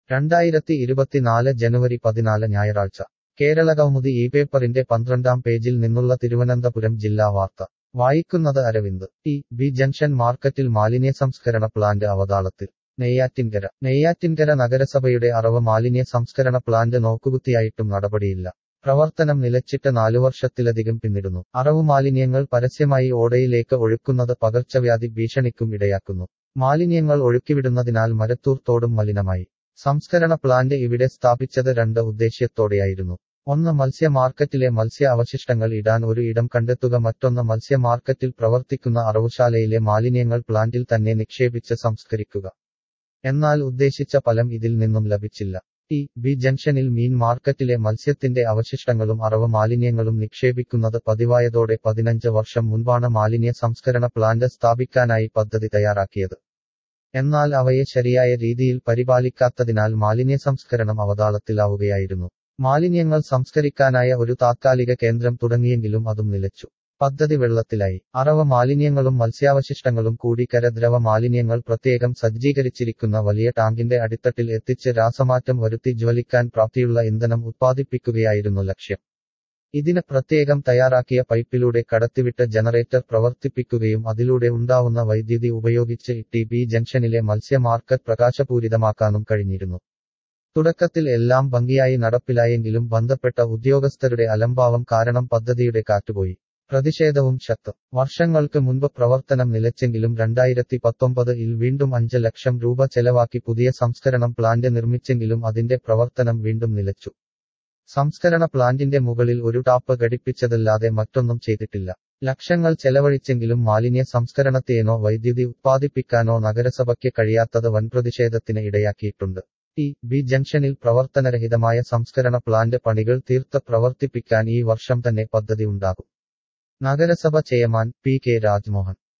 രണ്ടായിരത്തി ഇരുപത്തിനാല് ജനുവരി പതിനാല് ഞായറാഴ്ച കേരളകൗമുദി ഈ പേപ്പറിന്റെ പന്ത്രണ്ടാം പേജിൽ നിന്നുള്ള തിരുവനന്തപുരം ജില്ലാ വാർത്ത വായിക്കുന്നത് അരവിന്ദ് ടി ബി ജംഗ്ഷൻ മാർക്കറ്റിൽ മാലിന്യ സംസ്കരണ പ്ലാന്റ് അവതാളത്തിൽ നെയ്യാറ്റിൻകര നെയ്യാറ്റിൻകര നഗരസഭയുടെ അറവ് മാലിന്യ സംസ്കരണ പ്ലാന്റ് നോക്കുകുത്തിയായിട്ടും നടപടിയില്ല പ്രവർത്തനം നിലച്ചിട്ട് നാലു വർഷത്തിലധികം പിന്നിടുന്നു അറവു മാലിന്യങ്ങൾ പരസ്യമായി ഓടയിലേക്ക് ഒഴുക്കുന്നത് പകർച്ചവ്യാധി ഭീഷണിക്കും ഇടയാക്കുന്നു മാലിന്യങ്ങൾ ഒഴുക്കിവിടുന്നതിനാൽ മരത്തൂർ തോടും മലിനമായി സംസ്കരണ പ്ലാന്റ് ഇവിടെ സ്ഥാപിച്ചത് രണ്ട് ഉദ്ദേശ്യത്തോടെയായിരുന്നു ഒന്ന് മത്സ്യ മാർക്കറ്റിലെ മത്സ്യ അവശിഷ്ടങ്ങൾ ഇടാൻ ഒരു ഇടം കണ്ടെത്തുക മറ്റൊന്ന് മത്സ്യ മാർക്കറ്റിൽ പ്രവർത്തിക്കുന്ന അറവുശാലയിലെ മാലിന്യങ്ങൾ പ്ലാന്റിൽ തന്നെ നിക്ഷേപിച്ച് സംസ്കരിക്കുക എന്നാൽ ഉദ്ദേശിച്ച ഫലം ഇതിൽ നിന്നും ലഭിച്ചില്ല ടി ബി ജംഗ്ഷനിൽ മീൻ മാർക്കറ്റിലെ മത്സ്യത്തിന്റെ അവശിഷ്ടങ്ങളും അറവ് മാലിന്യങ്ങളും നിക്ഷേപിക്കുന്നത് പതിവായതോടെ പതിനഞ്ച് വർഷം മുൻപാണ് മാലിന്യ സംസ്കരണ പ്ലാന്റ് സ്ഥാപിക്കാനായി പദ്ധതി തയ്യാറാക്കിയത് എന്നാൽ അവയെ ശരിയായ രീതിയിൽ പരിപാലിക്കാത്തതിനാൽ മാലിന്യ സംസ്കരണം അവതാളത്തിലാവുകയായിരുന്നു മാലിന്യങ്ങൾ സംസ്കരിക്കാനായ ഒരു താത്കാലിക കേന്ദ്രം തുടങ്ങിയെങ്കിലും അതും നിലച്ചു പദ്ധതി വെള്ളത്തിലായി അറവ മാലിന്യങ്ങളും മത്സ്യാവശിഷ്ടങ്ങളും കൂടി കരദ്രവ മാലിന്യങ്ങൾ പ്രത്യേകം സജ്ജീകരിച്ചിരിക്കുന്ന വലിയ ടാങ്കിന്റെ അടിത്തട്ടിൽ എത്തിച്ച് രാസമാറ്റം വരുത്തി ജ്വലിക്കാൻ പ്രാപ്തിയുള്ള ഇന്ധനം ഉത്പാദിപ്പിക്കുകയായിരുന്നു ലക്ഷ്യം ഇതിന് പ്രത്യേകം തയ്യാറാക്കിയ പൈപ്പിലൂടെ കടത്തിവിട്ട ജനറേറ്റർ പ്രവർത്തിപ്പിക്കുകയും അതിലൂടെ ഉണ്ടാവുന്ന വൈദ്യുതി ഉപയോഗിച്ച് ടി ബി ജംഗ്ഷനിലെ മത്സ്യ മാർക്കറ്റ് പ്രകാശപൂരിതമാക്കാനും കഴിഞ്ഞിരുന്നു തുടക്കത്തിൽ എല്ലാം ഭംഗിയായി നടപ്പിലായെങ്കിലും ബന്ധപ്പെട്ട ഉദ്യോഗസ്ഥരുടെ അലംഭാവം കാരണം പദ്ധതിയുടെ കാറ്റുപോയി പ്രതിഷേധവും ശക്തം വർഷങ്ങൾക്ക് മുൻപ് പ്രവർത്തനം നിലച്ചെങ്കിലും രണ്ടായിരത്തി പത്തൊമ്പതിൽ വീണ്ടും അഞ്ച് ലക്ഷം രൂപ ചെലവാക്കി പുതിയ സംസ്കരണം പ്ലാന്റ് നിർമ്മിച്ചെങ്കിലും അതിന്റെ പ്രവർത്തനം വീണ്ടും നിലച്ചു സംസ്കരണ പ്ലാന്റിന്റെ മുകളിൽ ഒരു ടാപ്പ് ഘടിപ്പിച്ചതല്ലാതെ മറ്റൊന്നും ചെയ്തിട്ടില്ല ലക്ഷങ്ങൾ ചെലവഴിച്ചെങ്കിലും മാലിന്യ സംസ്കരണത്തെയോ വൈദ്യുതി ഉത്പാദിപ്പിക്കാനോ നഗരസഭയ്ക്ക് കഴിയാത്തത് വൻ പ്രതിഷേധത്തിന് ഇടയാക്കിയിട്ടുണ്ട് ടി ബി ജംഗ്ഷനിൽ പ്രവർത്തനരഹിതമായ സംസ്കരണ പ്ലാന്റ് പണികൾ തീർത്ത് പ്രവർത്തിപ്പിക്കാൻ ഈ വർഷം തന്നെ പദ്ധതി ഉണ്ടാകും നഗരസഭ ചെയർമാൻ പി കെ രാജ്മോഹൻ